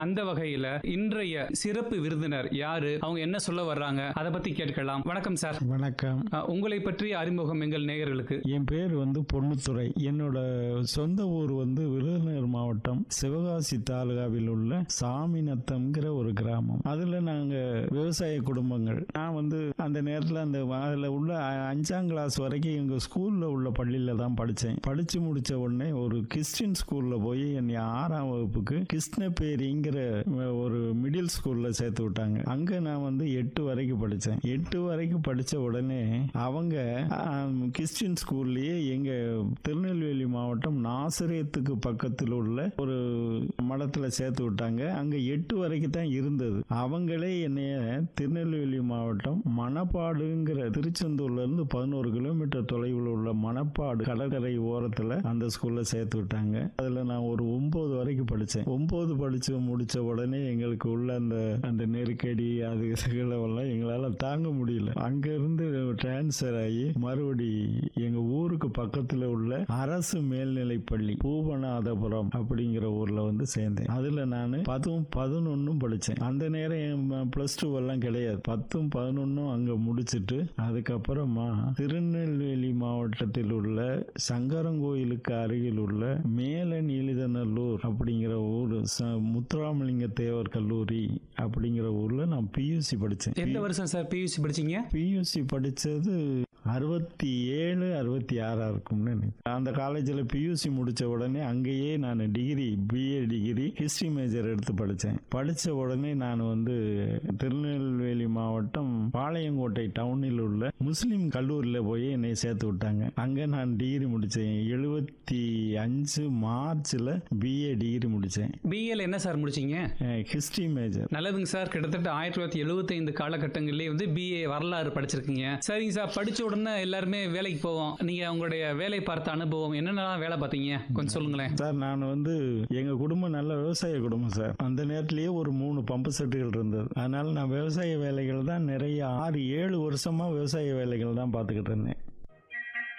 அந்த வகையில இன்றைய சிறப்பு விருந்தினர் யாரு அவங்க என்ன சொல்ல வர்றாங்க அதை பத்தி கேட்கலாம் வணக்கம் சார் வணக்கம் அஹ், உங்களை பற்றிய அறிமுகம் எங்கள் நேயர்களுக்கு என் பேர் வந்து பொன்னுத்துறை என்னோட சொந்த ஊர் வந்து விருதுநகர் மாவட்டம் சிவகாசி தாலுகாவில் உள்ள சாமிநத்தம்ங்கிற ஒரு கிராமம் அதுல நாங்க விவசாய குடும்பங்கள் நான் வந்து அந்த நேரத்தில் அந்த அதில் உள்ள அ- அஞ்சாம் கிளாஸ் வரைக்கும் எங்க ஸ்கூல்ல உள்ள பள்ளியில தான் படித்தேன் படிச்சு முடிச்ச உடனே ஒரு கிறிஸ்டின் ஸ்கூல்ல போய் என்னை ஆறாம் வகுப்புக்கு கிருஷ்ணபேரிங்கிற ஒரு மிடில் ஸ்கூல்ல சேர்த்து விட்டாங்க அங்க நான் வந்து எட்டு வரைக்கும் படித்தேன் எட்டு வரைக்கும் படிச்ச உடனே அவங்க ஆம், கிறிஸ்டின் ஸ்கூல்லயே எங்க திருநெல்வேலி மாவட்டம் நாசரேத்துக்கு பக்கத்தில் உள்ள ஒரு மடத்துல சேர்த்து விட்டாங்க அங்க எட்டு வரைக்கும் தான் இருந்தது அவங்களே என்னைய திருநெல்வேலி மாவட்டம் மணப்பாடுங்கிற திருச்செந்தூர்ல இருந்து பதினோரு கிலோமீட்டர் தொலைவில் உள்ள மணப்பாடு கடற்கரை ஓரத்துல அந்த ஸ்கூல்ல சேர்த்து விட்டாங்க அதுல நான் ஒரு ஒன்பது வரைக்கும் படிச்சேன் ஒன்பது படிச்சு முடிச்ச உடனே எங்களுக்கு உள்ள அந்த அந்த நெருக்கடி அது இதுகளெல்லாம் எங்களால தாங்க முடியல அங்க இருந்து டிரான்ஸ்ஃபர் ஆகி மறுபடி எங்க ஊருக்கு பக்கத்துல உள்ள அரசு மேல்நிலைப் பள்ளி பூவநாதபுரம் அப்படிங்கிற ஊர்ல வந்து சேர்ந்தேன் அதுல நான் பத்தும் பதினொன்னும் படிச்சேன் அந்த நேரம் பிளஸ் டூ எல்லாம் கிடையாது பத்தும் பதினொன்னும் அங்க முடிச்சிட்டு அதுக்கப்புறமா திருநெல்வேலி மாவட்டத்தில் உள்ள சங்கரங்கோயிலுக்கு அருகில் உள்ள மேல நீலிதநல்லூர் அப்படிங்கிற ஊர் ச- முத்துராமலிங்க தேவர் கல்லூரி அப்படிங்கிற ஊர்ல நான் பியூசி படிச்சேன் எந்த வருஷம் சார் பியூசி படிச்சீங்க பியூசி படிச்சது அறுபத்தி ஏழு அறுபத்தி ஆறா இருக்கும்னு நினைக்கிறேன். அந்த காலேஜில் பியூசி முடிச்ச உடனே அங்கேயே நான் degree BA degree history major எடுத்து படித்தேன் படித்த உடனே நான் வந்து திருநெல்வேலி மாவட்டம் பாளையங்கோட்டை டவுனில் உள்ள முஸ்லீம் கல்லூரியில் போய் என்னை சேர்த்து விட்டாங்க அங்கே நான் டிகிரி முடித்தேன் எழுபத்தி அஞ்சு மார்ச்சில் பிஏ டிகிரி முடித்தேன் பிஏல என்ன சார் முடிச்சீங்க ஹிஸ்டரி மேஜர் நல்லதுங்க சார் கிட்டத்தட்ட ஆயிரத்தி தொள்ளாயிரத்தி எழுபத்தி ஐந்து காலகட்டங்களிலே வந்து பிஏ வரலாறு படிச்சிருக்கீங்க சரிங்க சார் படிச்ச உடனே எல்லாருமே வேலைக்கு போவோம் நீங்க உங்களுடைய வேலை பார்த்த அனுபவம் என்னென்னலாம் வேலை பார்த்தீங்க கொஞ்சம் சொல்லுங்களேன் சார் நான் வந்து எங்க குடும்பம் நல்ல விவசாய குடும்பம் சார் அந்த நேரத்திலேயே ஒரு மூணு பம்பு செட்டுகள் இருந்தது அதனால நான் விவசாய வேலைகள் தான் நிறைய ஆறு ஏழு வருஷமா விவசாய வேலைகள் தான் பார்த்துக்கிட்டு இருந்தேன்